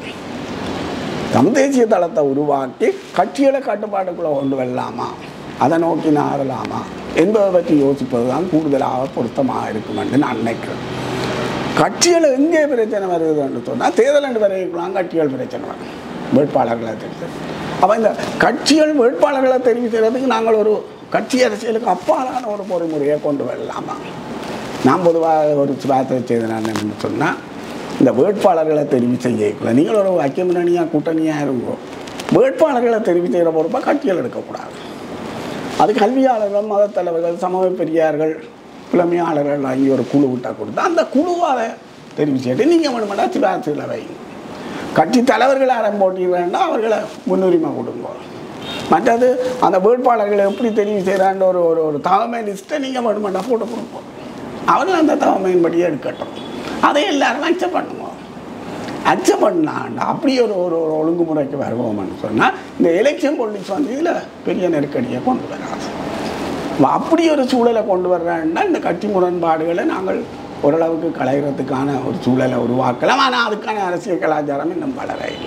Speaker 1: தமிழ் தேசிய தளத்தை உருவாக்கி கட்சிகளை கட்டுப்பாட்டுக்குள்ளே கொண்டு வரலாமா அதை நோக்கி நாடலாமா என்பதை பற்றி யோசிப்பது தான் கூடுதலாக பொருத்தமாக இருக்கும் என்று நான் நினைக்கிறேன் கட்சிகள் எங்கே பிரச்சனை வருதுன்னு சொன்னால் தேர்தல் என்று வரைக்கலாம் கட்சிகள் பிரச்சனை வரும் வேட்பாளர்களை தெரிவித்து அப்போ இந்த கட்சிகள் வேட்பாளர்களை தெரிவு செய்கிறதுக்கு நாங்கள் ஒரு கட்சி அரசியலுக்கு அப்பாலான ஒரு பொறிமுறையை கொண்டு வரலாமா நான் பொதுவாக ஒரு சுபாத்தை செய்தேன் என்னன்னு சொன்னால் இந்த வேட்பாளர்களை தெரிவு செய்யக்கூட நீங்கள் ஒரு ஐக்கிய முன்னணியாக கூட்டணியாக இருங்கோ வேட்பாளர்களை தெரிவு செய்கிற பொறுப்பாக கட்சிகள் எடுக்கக்கூடாது அது கல்வியாளர்கள் மதத் தலைவர்கள் சமூக பெரியார்கள் புலமையாளர்கள் ஆகிய ஒரு குழு விட்டா கொடுத்து அந்த குழுவால் தெரிவு செய்யிட்டு நீங்கள் வேணுமெண்டா சிவாசியில் வைங்க கட்சி தலைவர்கள் யாரும் போட்டிடுறாங்கன்னா அவர்களை முன்னுரிமை கொடுங்க மற்றது அந்த வேட்பாளர்களை எப்படி தெரிவு செய்கிறான்ற ஒரு ஒரு ஒரு தலைமை லிஸ்ட்டை நீங்கள் வேணுமெண்டா போட்டு கொடுங்க அவர்கள் அந்த தலைமையின்படியே எடுக்கட்டும் அதை எல்லாரும் அக்செப்ட் பண்ணுங்க அக்செப்ட் பண்ணாண்டா அப்படி ஒரு ஒரு ஒரு ஒழுங்குமுறைக்கு வருவோம்னு சொன்னால் இந்த எலெக்ஷன் பொலிட்டிக்ஸ் வந்து இதில் பெரிய நெருக்கடியை கொண்டு வராது அப்படி ஒரு சூழலை கொண்டு வர்றாங்கன்னா இந்த கட்சி முரண்பாடுகளை நாங்கள் ஓரளவுக்கு களைகிறதுக்கான ஒரு சூழலை உருவாக்கலாம் ஆனால் அதுக்கான அரசியல் கலாச்சாரம் இன்னும் வளர இல்லை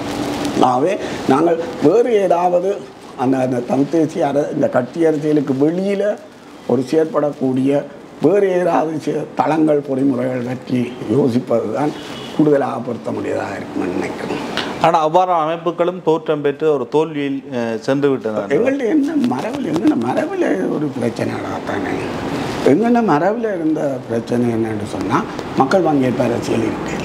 Speaker 1: ஆகவே நாங்கள் வேறு ஏதாவது அந்த அந்த தமிழ் தேசிய அர இந்த கட்சி அரசியலுக்கு வெளியில் ஒரு செயற்படக்கூடிய வேறு ஏதாவது செ- தளங்கள் பொறிமுறைகள் பற்றி யோசிப்பது தான் கூடுதலாக பொருத்த முடியதாக இருக்கும்னு நினைக்கிறேன்
Speaker 2: ஆனால் அவ்வாறான அமைப்புகளும் தோற்றம் பெற்று ஒரு தோல்வியில் அஹ், சென்று விட்டன
Speaker 1: எங்கள்ட்ட என்ன மரபில் எங்கன மரபில் ஒரு பிரச்சனைடா தானே எங்கன மரபில் இருந்த பிரச்சனை என்னன்னு சொன்னால் மக்கள் பங்கேற்பு அரசியல் இருக்கு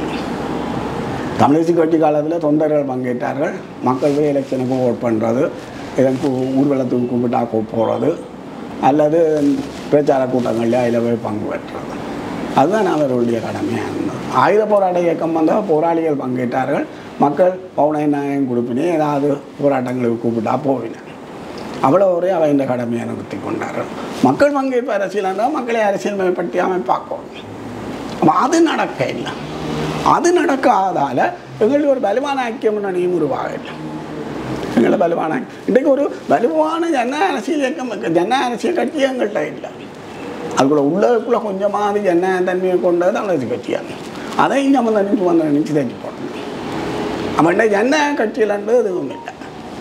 Speaker 1: தமிழரசு கட்சி காலத்தில் தொண்டர்கள் பங்கேற்றார்கள் மக்கள் போய் எலெக்ஷனுக்கு ஓட் பண்ணுறது இதற்கு ஊர்வலத்துக்கு கூப்பிட்டா போகிறது அல்லது பிரச்சார கூட்டங்களில் அதில் போய் பங்கு பெற்றது அதுதான் அவர்களுடைய கடமையாக இருந்தது ஆயுத போராட்ட இயக்கம் வந்தால் போராளிகள் பங்கேற்றார்கள் மக்கள் பவுனை நாயகம் கொடுப்பினே ஏதாவது போராட்டங்களுக்கு கூப்பிட்டா போவினர் அவ்வளோ ஒரே அவை இந்த கடமையை நிறுத்தி கொண்டார்கள் மக்கள் பங்கேற்பு அரசியல் என்றால் மக்களை அரசியல் மேம்படுத்தி அமைப்பாக்கும் அப்ப அது நடக்க இல்லை அது நடக்காதால எங்களுக்கு ஒரு வலுவான ஐக்கிய முன்னணியும் உருவாகலை எங்களை வலுவான இன்றைக்கு ஒரு வலுவான ஜன அரசியல் இயக்கம் இருக்கு. ஜன அரசியல் கட்சி எங்கள்கிட்ட இல்லை அதுக்குள்ள உள்ளதுக்குள்ள கொஞ்சமாவது ஜன தன்மையை கொண்டது தமிழரசு கட்சியாக அதை நம்ம நினைச்சு வந்து நினச்சி தெரிஞ்சு போடணும் அவன்கிட்ட ஜன கட்சியிலன்றது எதுவும் இல்லை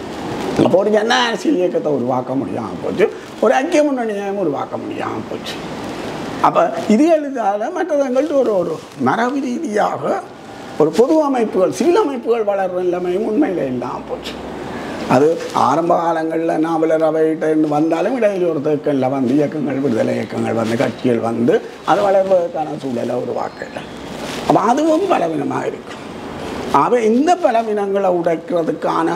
Speaker 1: அப்போ ஒரு ஜன அரசியல் இயக்கத்தை உருவாக்க முடியாமல் போச்சு ஒரு ஐக்கிய முன்னணியையும் உருவாக்க முடியாமல் போச்சு அப்போ இது எழுதாத மற்றது எங்கள்கிட்ட ஒரு ஒரு மரபு ரீதியாக ஒரு பொது அமைப்புகள் சிவில் அமைப்புகள் வளர்ற நிலைமையும் உண்மையில் இல்லாமல் போச்சு அது ஆரம்ப காலங்களில் நாவலர் அவைகிட்ட இருந்து வந்தாலும் இடையில் ஒரு தேக்கங்களில் வந்து இயக்கங்கள் விடுதலை இயக்கங்கள் வந்து கட்சிகள் வந்து அது வளர்வதற்கான சூழலை உருவாக்கல அப்போ அதுவும் பலவீனமாக இருக்கும் அவை இந்த பலவீனங்களை உடைக்கிறதுக்கான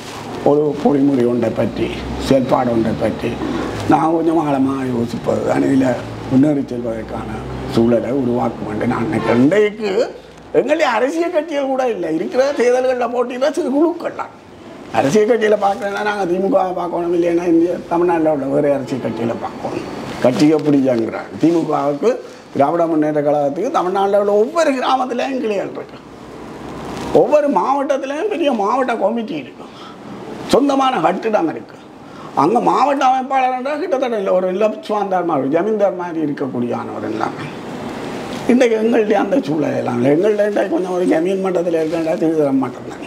Speaker 1: ஒரு பொறிமுறை ஒன்றை பற்றி செயல்பாடு ஒன்றை பற்றி நான் கொஞ்சம் ஆழமாக யோசிப்பது தான் இதில் முன்னேறி செல்வதற்கான சூழலை உருவாக்கும் என்று நான் நினைக்கிறேன் இன்றைக்கு எங்களுடைய அரசியல் கட்சிகள் கூட இல்லை இருக்கிற தேர்தல்களில் போட்டியிட சிறு குழுக்கள் தான் அரசியல் கட்சியில் பார்க்கணுன்னா நாங்கள் திமுக பார்க்கணும் இல்லைன்னா இந்திய தமிழ்நாட்டில் உள்ள வேறு அரசியல் கட்சியில் பார்க்கணும் கட்சி எப்படி இயங்குறாங்க திமுகவுக்கு திராவிட முன்னேற்ற கழகத்துக்கு தமிழ்நாட்டில் உள்ள ஒவ்வொரு கிராமத்துலேயும் கிளிகள் இருக்கு ஒவ்வொரு மாவட்டத்திலையும் பெரிய மாவட்ட கமிட்டி இருக்கு சொந்தமான கட்டிடம் இருக்கு அங்கே மாவட்ட அமைப்பாளர் என்றால் கிட்டத்தட்ட இல்லை ஒரு லட்சுவாந்தார் மாதிரி ஜமீன்தார் மாதிரி இருக்கக்கூடியானவர் எல்லாமே இன்றைக்கு எங்கள்கிட்ட அந்த சூழல் எல்லாம் இல்லை எங்கள்கிட்ட இன்றைக்கு கொஞ்சம் ஒரு ஜமீன் மட்டத்தில் இருக்கின்ற திருதர மாட்டேன்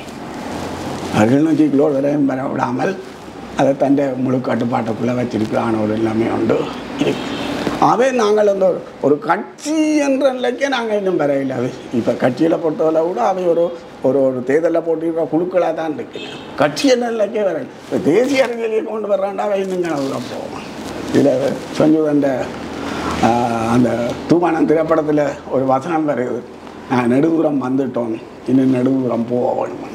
Speaker 1: அகிழ்நூற்றி கிலோ வரையும் பெற விடாமல் அதை தண்டை முழு கட்டுப்பாட்டுக்குள்ளே வச்சிருக்கான ஒரு எல்லாமே உண்டு இருக்கு அவை நாங்கள் அந்த ஒரு- ஒரு கட்சி என்ற நிலைக்கே நாங்கள் இன்னும் பெறவில்லை அது இப்போ கட்சியில் பொறுத்தவரை கூட அவை ஒரு ஒரு ஒரு தேர்தலில் போட்டிருக்கிற குழுக்களாக தான் இருக்கு கட்சி என்ற நிலைக்கே வர இப்போ தேசிய அரசியலை கொண்டு வர்றாண்டா அவை இன்னும் கனவுல போவோம் இதில் சஞ்சீவந்த அந்த தூமானம் திரைப்படத்தில் ஒரு வசனம் வருது நான் நெடுதூரம் வந்துட்டோம் இன்னும் நெடுதூரம் போக வேணும்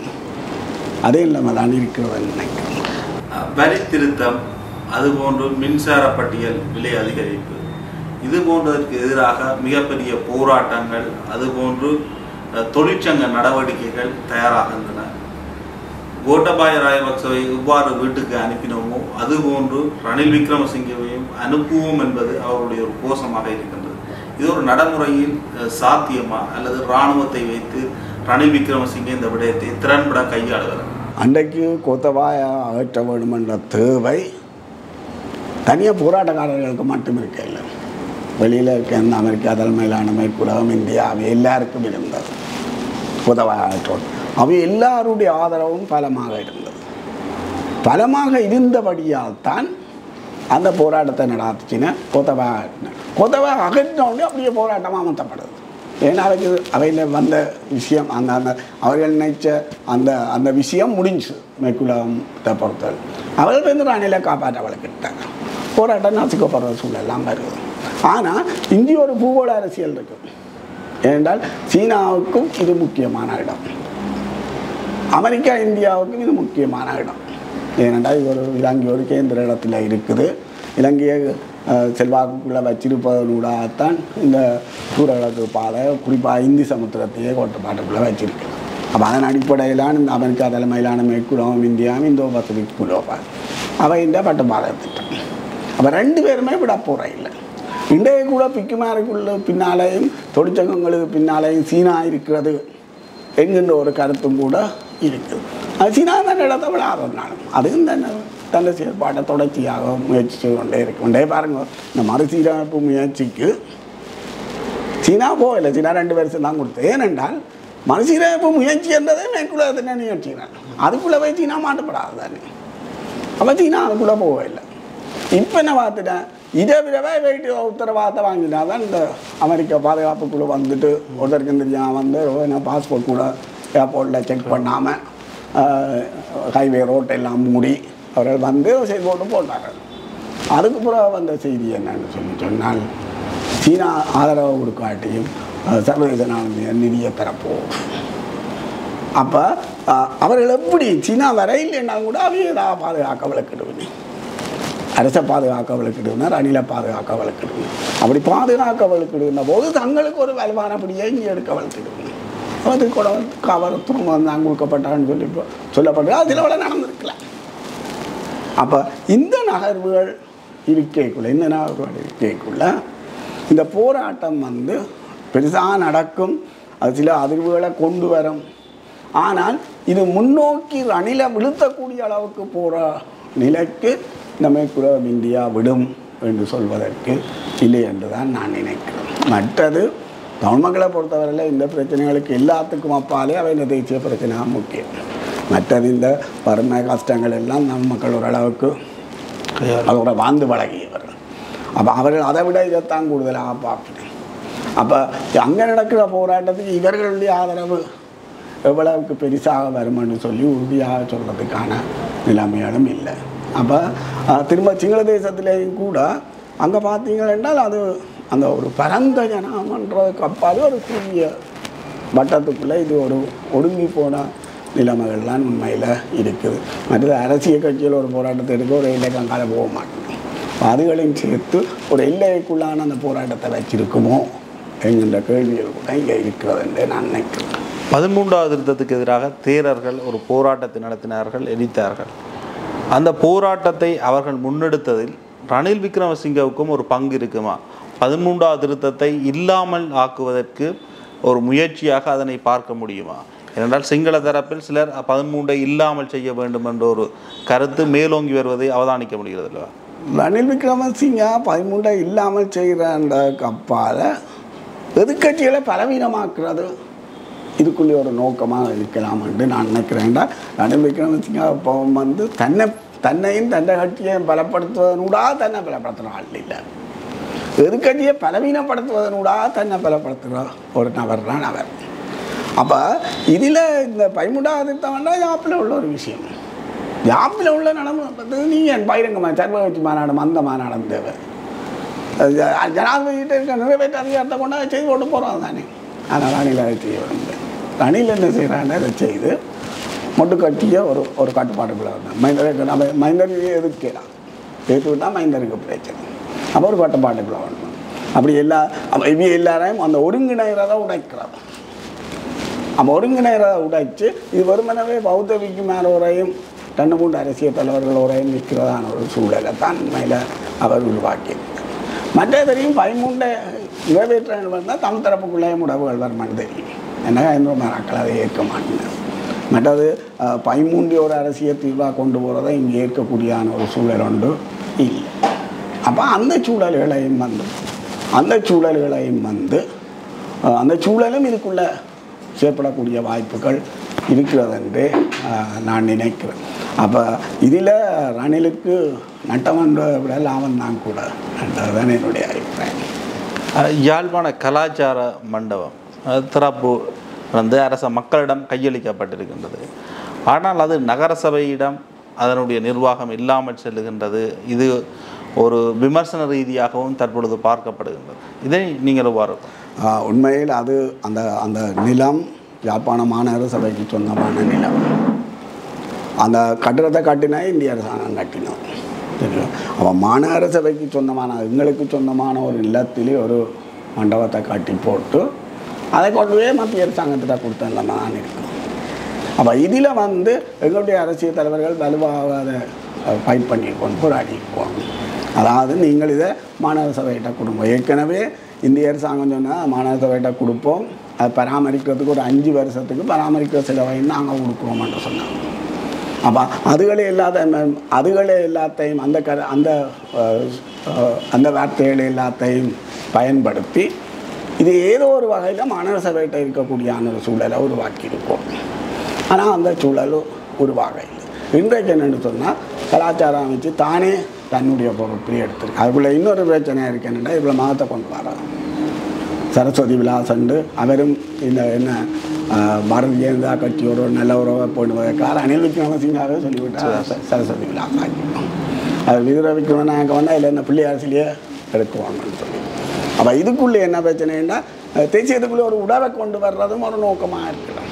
Speaker 1: அதே இல்லாமல் தான் இருக்கிறதுன்னு நினைக்கிறேன்
Speaker 2: வரி திருத்தம் அதுபோன்று மின்சார பட்டியல் விலை அதிகரிப்பு இது போன்றதற்கு எதிராக மிகப்பெரிய போராட்டங்கள் அதுபோன்று அஹ், தொழிற்சங்க நடவடிக்கைகள் தயாராகின்றன கோட்டபாய ராயபக்சவை எவ்வாறு வீட்டுக்கு அனுப்பினோமோ அதுபோன்று ரணில் விக்ரமசிங்கவையும் அனுப்புவோம் என்பது அவருடைய ஒரு கோஷமாக இருக்கின்றது இது ஒரு நடைமுறையில் அஹ், சாத்தியமா அல்லது இராணுவத்தை வைத்து ரணில் விக்ரமசிங்கே இந்த விடயத்தை திறன்பட கையாளுகிறார்
Speaker 1: அன்றைக்கு கோத்தபாய அகற்ற வேண்டுமென்ற தேவை தனியாக போராட்டக்காரர்களுக்கு மட்டும் இருக்க இல்லை வெளியில் இருக்க இந்த அமெரிக்கா தலைமையிலான மேற்குலகம் இந்தியா அவை எல்லாருக்கும் இருந்தது உதவாற்றோடு அவை எல்லாருடைய ஆதரவும் பலமாக இருந்தது பலமாக இருந்தபடியால் தான் அந்த போராட்டத்தை நடாத்துச்சின கொதவா கொதவா அகற்றின உடனே அப்படியே போராட்டம் அமர்த்தப்படுது ஏன்னா அதுக்கு அவையில் வந்த விஷயம் அந்த அந்த அவர்கள் நினைச்ச அந்த அந்த விஷயம் முடிஞ்சு மேற்குலகத்தை பொறுத்தவரை அவர்கள் வந்து ராணியில காப்பாற்ற வழக்கிட்டாங்க போராட்டம் நசுக்கப்படுற சூழலாம் வருது ஆனால் இந்திய ஒரு பூகோள அரசியல் இருக்குது ஏனென்றால் சீனாவுக்கும் இது முக்கியமான இடம் அமெரிக்கா இந்தியாவுக்கும் இது முக்கியமான இடம் ஏனென்றால் இது ஒரு இலங்கை ஒரு கேந்திர இடத்துல இருக்குது இலங்கையை அஹ், செல்வாக்குக்குள்ளே வச்சிருப்பதனூடாகத்தான் இந்த தூரகிழக்கு பாதை குறிப்பாக இந்தி சமுத்திரத்தையே கோட்டப்பாட்டுக்குள்ளே வச்சிருக்கு அப்போ அதன் அடிப்படையிலான இந்த அமெரிக்கா தலைமையிலான மேற்குலகம் இந்தியாவும் இந்தோ பசிபிக் குலோபால் அவை இந்த பட்டுப்பாதை திட்டம் அப்போ ரெண்டு பேருமே விட போகிற இல்லை இன்றைய கூட பிக்குமாருக்குள்ள பின்னாலேயும் தொழிற்சங்கங்களுக்கு பின்னாலேயும் சீனா இருக்கிறது என்கின்ற ஒரு கருத்தும் கூட இருக்குது அது சீனா தான் இடத்தை விழாத நாளும் அதுவும் தன்னை தன்னை செயற்பாட்டை தொடர்ச்சியாக முயற்சி செய்து கொண்டே இருக்கு கொண்டே பாருங்க இந்த மறுசீரமைப்பு முயற்சிக்கு சீனா போகலை சீனா ரெண்டு வருஷம் தான் கொடுத்து ஏனென்றால் மறுசீரமைப்பு முயற்சி என்றதே மேற்குலகத்தின நிகழ்ச்சி தான் அதுக்குள்ளே போய் சீனா மாட்டப்படாது தானே அப்போ சீனா அதுக்குள்ளே போகவில்லை இப்போ என்ன பார்த்துட்டேன் இதை விடவே வெயிட்டு உத்தரவாதத்தை வாங்கினா தான் இந்த அமெரிக்க பாதுகாப்புக்குள்ளே வந்துட்டு ஒருத்தருக்கு தெரியாமல் வந்து என்ன பாஸ்போர்ட் கூட ஏர்போர்ட்டில் செக் பண்ணாமல் ஹைவே ரோட்டை எல்லாம் மூடி அவர்கள் வந்து செய்தி போட்டு போட்டார்கள் அதுக்கு பிறகு வந்த செய்தி என்னன்னு சொல்லி சொன்னால் சீனா ஆதரவு கொடுக்காட்டியும் அஹ், சர்வதேச நாணய நிதியை பெறப்போம் அப்போ அவர்கள் எப்படி சீனா வரையில்லைன்னா கூட அவையை ஏதாவது பாதுகாக்க விளக்கிடுவேன் அரசை பாதுகாக்க விளக்கிடுவேன் ரணிலை பாதுகாக்க விளக்கிடுவேன் அப்படி பாதுகாக்க விளக்கிடுகின்ற போது தங்களுக்கு ஒரு வலுவான பிடியை இங்கே எடுக்க வளர்த்துடுவேன் அது கூட வந்து கவர் திரும்ப தான் கொடுக்கப்பட்டான்னு சொல்லி இப்போ சொல்லப்படுது அதில் விட நடந்திருக்கலாம் அப்போ இந்த நகர்வுகள் இருக்கைக்குள்ள இந்த நகர்வுகள் இருக்கைக்குள்ள இந்த போராட்டம் வந்து பெருசாக நடக்கும் அது சில அதிர்வுகளை கொண்டு வரும் ஆனால் இது முன்னோக்கி ரணில விழுத்தக்கூடிய அளவுக்கு போகிற நிலைக்கு இந்த மேற்குலகம் இந்தியா விடும் என்று சொல்வதற்கு இல்லை என்று தான் நான் நினைக்கிறேன் மற்றது தமிழ் மக்களை பொறுத்தவரையில் இந்த பிரச்சனைகளுக்கு எல்லாத்துக்கும் அப்பாலே அவை இந்த தேசிய பிரச்சனை முக்கியம் மற்றது இந்த வறுமை கஷ்டங்கள் எல்லாம் நம் மக்கள் ஓரளவுக்கு அதோட வாழ்ந்து பழகியவர்கள் அப்போ அவர்கள் அதை விட இதைத்தான் கூடுதலாக பார்க்கிறேன் அப்போ அங்கே நடக்கிற போராட்டத்துக்கு இவர்களுடைய ஆதரவு எவ்வளவுக்கு பெருசாக வருமென்னு சொல்லி உறுதியாக சொல்கிறதுக்கான நிலைமைகளும் இல்லை அப்போ அஹ், திரும்ப சிங்கள தேசத்திலேயும் கூட அங்கே பார்த்தீங்க என்றால் அது அந்த ஒரு பரந்த ஜனமன்றதுக்கு அப்பாலே ஒரு குறுகிய வட்டத்துக்குள்ளே இது ஒரு ஒடுங்கி போன நிலைமைகள்லாம் உண்மையில் இருக்குது மற்றது அரசியல் கட்சியில் ஒரு போராட்டத்தை எடுக்க ஒரு எல்லைக்கு அங்கால போக மாட்டோம் அதுகளையும் சேர்த்து ஒரு எல்லைக்குள்ளான அந்த போராட்டத்தை வச்சிருக்குமோ என்கின்ற கேள்விகள் கூட இங்கே இருக்கிறது என்று நான் நினைக்கிறேன்
Speaker 2: பதிமூன்றாவது திருத்தத்துக்கு எதிராக தேரர்கள் ஒரு போராட்டத்தை நடத்தினார்கள் எரித்தார்கள் அந்த போராட்டத்தை அவர்கள் முன்னெடுத்ததில் ரணில் விக்ரமசிங்கவுக்கும் ஒரு பங்கு இருக்குமா பதிமூன்றாவது திருத்தத்தை இல்லாமல் ஆக்குவதற்கு ஒரு முயற்சியாக அதனை பார்க்க முடியுமா ஏனென்றால் சிங்கள தரப்பில் சிலர் பதிமூன்றை இல்லாமல் செய்ய வேண்டும் என்ற ஒரு கருத்து மேலோங்கி வருவதை அவதானிக்க முடிகிறது அல்லவா
Speaker 1: ரணில் விக்ரமசிங்கா பதிமூன்றை இல்லாமல் செய்கிற அந்த கப்பால் எதிர்கட்சிகளை பலவீனமாக்குறது இதுக்குள்ளே ஒரு நோக்கமாக இருக்கலாம் என்று நான் நினைக்கிறேன்டா ரணில் விக்ரமசிங்கா இப்போ வந்து தன்னை தன்னையும் தன்னை கட்சியை பலப்படுத்துவதனூடாக தன்னை பலப்படுத்துகிற ஆள் இல்லை எதிர்கட்சியை பலவீனப்படுத்துவதனூடாக தன்னை பலப்படுத்துகிற ஒரு நபர் தான் அவர் அப்போ இதில் இந்த பதிமூன்றாவது தவண்டா யாப்பில் உள்ள ஒரு விஷயம் யாப்பில் உள்ள நடந்து நீங்கள் பகிரங்கமாக சர்வகட்சி மாநாடு அந்த மாநாடம் தேவை அது ஜ- ஜனாதிபதிகிட்ட இருக்க நிறைவேற்ற அதிகாரத்தை கொண்டாந்து செய்து கொண்டு போகிறோம் தானே ஆனால் ரணில் அதை செய்ய விரும்பல ரணில் என்ன செய்கிறான்னு அதை செய்து மொட்டு கட்டிய ஒரு ஒரு கட்டுப்பாட்டுக்குள்ள வந்தேன் மைந்தருக்கு நம்ம மைந்தருக்கு எதிர்க்கலாம் எதிர்த்து விட்டால் மைந்தருக்கு பிரச்சனை அப்போ ஒரு கட்டுப்பாட்டுக்குள்ள வரணும் அப்படி எல்லா அப்ப இவங்க எல்லாரையும் அந்த ஒருங்கிணைகிறத உடைக்கிறது அப்போ ஒருங்கிணைகிறத உடைச்சு இது வெறுமனவே பௌத்த விக்குமாரோரையும் ரெண்டு மூன்று அரசியல் தலைவர்களோரையும் நிற்கிறதான ஒரு சூழலை தான் உண்மையில் அவர் உருவாக்கியிருந்தார் மற்றதையும் பதிமூண்டை நிறைவேற்ற வந்தால் தமிழ் தரப்புக்குள்ளே முடவுகள் வருமானு தெரியும் என்ன இந்த மக்கள் அதை ஏற்க மாட்டேன் மற்றது அஹ், பதிமூன்றிய ஒரு அரசியல் தீர்வாக கொண்டு போகிறதை இங்கே ஏற்கக்கூடியான ஒரு சூழல் ஒன்று இல்லை அப்போ அந்த சூழல்களையும் வந்து அந்த சூழல்களையும் வந்து அஹ், அந்த சூழலும் இதுக்குள்ள செயற்படக்கூடிய வாய்ப்புகள் இருக்கிறது என்று அஹ், நான் நினைக்கிறேன் அப்போ இதில் ரணிலுக்கு நட்டமன்ற விட லாபம் தான் கூட என்றதுதான் என்னுடைய அபிப்பிராயம்
Speaker 2: அஹ், யாழ்ப்பாண கலாச்சார மண்டபம் அது திறப்பு வந்து அரச மக்களிடம் கையளிக்கப்பட்டிருக்கின்றது ஆனால் அது நகரசபையிடம் அதனுடைய நிர்வாகம் இல்லாமல் செல்லுகின்றது இது ஒரு விமர்சன ரீதியாகவும் தற்பொழுது பார்க்கப்படுகின்றது இதை நீங்கள் எவ்வாறு
Speaker 1: ஆஹ் உண்மையில் அது அந்த அந்த நிலம் யாழ்ப்பாண மாநகர சபைக்கு சொந்தமான நிலம் அந்த கட்டிடத்தை கட்டினா இந்திய அரசாங்கம் கட்டினோம் தெரியும் அவன் மாநகர சபைக்கு சொந்தமான எங்களுக்கு சொந்தமான ஒரு நிலத்திலே ஒரு மண்டபத்தை கட்டி போட்டு அதை கொண்டு போய் மத்திய அரசாங்கத்திட்ட கொடுத்த நிலைமை தான் இருக்கும் அப்போ இதில் வந்து எங்களுடைய அரசியல் தலைவர்கள் வலுவாக அதை ஃபைட் பண்ணியிருக்கோம் போராடியிருக்கோம் அதாவது நீங்கள் இதை மாநகர சபையிட்ட கொடுப்போம் ஏற்கனவே இந்திய அரசாங்கம் சொன்னால் மாநகர சபையிட்ட கொடுப்போம் அதை பராமரிக்கிறதுக்கு ஒரு அஞ்சு வருஷத்துக்கு பராமரிக்கிற செலவையும் நாங்கள் கொடுக்குறோம்னு சொன்னாங்க அப்போ அதுகளே இல்லாத ம- அதுகளே எல்லாத்தையும் அந்த க அந்த அஹ், அஹ், அந்த வார்த்தைகளை எல்லாத்தையும் பயன்படுத்தி இது ஏதோ ஒரு வகையில் மாநகர சபையிட்ட இருக்கக்கூடியான ஒரு சூழலை உருவாக்கியிருக்கோம் ஆனால் அந்த சூழல் உருவாகலை இன்றைக்கு என்னென்னு சொன்னால் கலாச்சாரம் அமைச்சு தானே தன்னுடைய பொறுப்பில் எடுத்திருக்கு அதுக்குள்ளே இன்னொரு பிரச்சனை இருக்கு என்னென்னா இவ்வளோ மதத்தை கொண்டு வரோம் சரஸ்வதி விலாசண்டு அவரும் இந்த என்ன ஆஹ், பாரதிய ஜனதா கட்சியோட ஒரு நல்ல உறவை போடுவதற்காக ரணில் விக்ரமசிங்காவே சொல்லிவிட்டார் ச- சரஸ்வதி விலாசம் ஆக்கிட்டோம் அது விதுர விக்ரமநாயக்க வந்தால் இல்லை என்ன பிள்ளை அரசியலையே எடுக்குவாங்கன்னு சொல்லி அப்போ இதுக்குள்ளே என்ன பிரச்சனைன்னா அஹ், தேசியத்துக்குள்ளே ஒரு உடவை கொண்டு வர்றதும் ஒரு நோக்கமாக இருக்கலாம்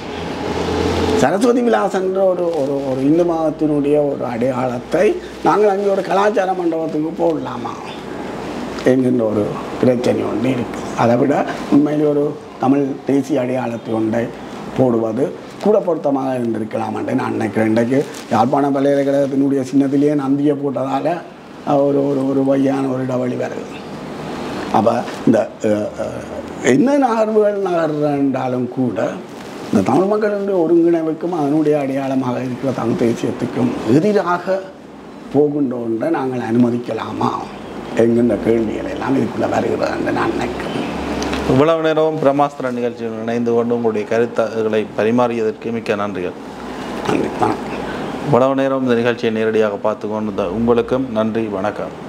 Speaker 1: சரஸ்வதி விலாசன்ற ஒரு ஒரு ஒரு இந்து மதத்தினுடைய ஒரு அடையாளத்தை நாங்கள் அங்கே ஒரு கலாச்சார மண்டபத்துக்கு போடலாமா என்கின்ற ஒரு பிரச்சனை ஒன்று இருக்குது அதை விட உண்மையிலே ஒரு தமிழ் தேசிய அடையாளத்தை ஒன்றை போடுவது கூட பொருத்தமாக இருந்திருக்கலாம் என்று நான் நினைக்கிறேன் இன்றைக்கு யாழ்ப்பாண பல்கலைக்கழகத்தினுடைய சின்னத்திலேயே நந்தியை போட்டதால் ஒரு ஒரு ஒரு வகையான ஒரு இடவழி வருது அப்போ இந்த அஹ், அஹ், என்ன நகர்வுகள் நகர்ந்தாலும் கூட இந்த தமிழ் மக்களுடைய ஒருங்கிணைவுக்கும் அதனுடைய அடையாளமாக இருக்கிற தமிழ் தேசியத்துக்கும் எதிராக போகின்ற ஒன்றை நாங்கள் அனுமதிக்கலாமா என்கின்ற கேள்விகள் எல்லாம் இதுக்குள்ளே வருகிறது என்று நான் நினைக்கிறேன்
Speaker 2: இவ்வளவு நேரமும் பிரம்மாஸ்திர நிகழ்ச்சியில் இணைந்து கொண்டு உங்களுடைய கருத்துகளை பரிமாறியதற்கு மிக்க நன்றிகள்
Speaker 1: நன்றி வணக்கம்
Speaker 2: இவ்வளவு நேரம் இந்த நிகழ்ச்சியை நேரடியாக பார்த்து கொண்டு உங்களுக்கும் நன்றி வணக்கம்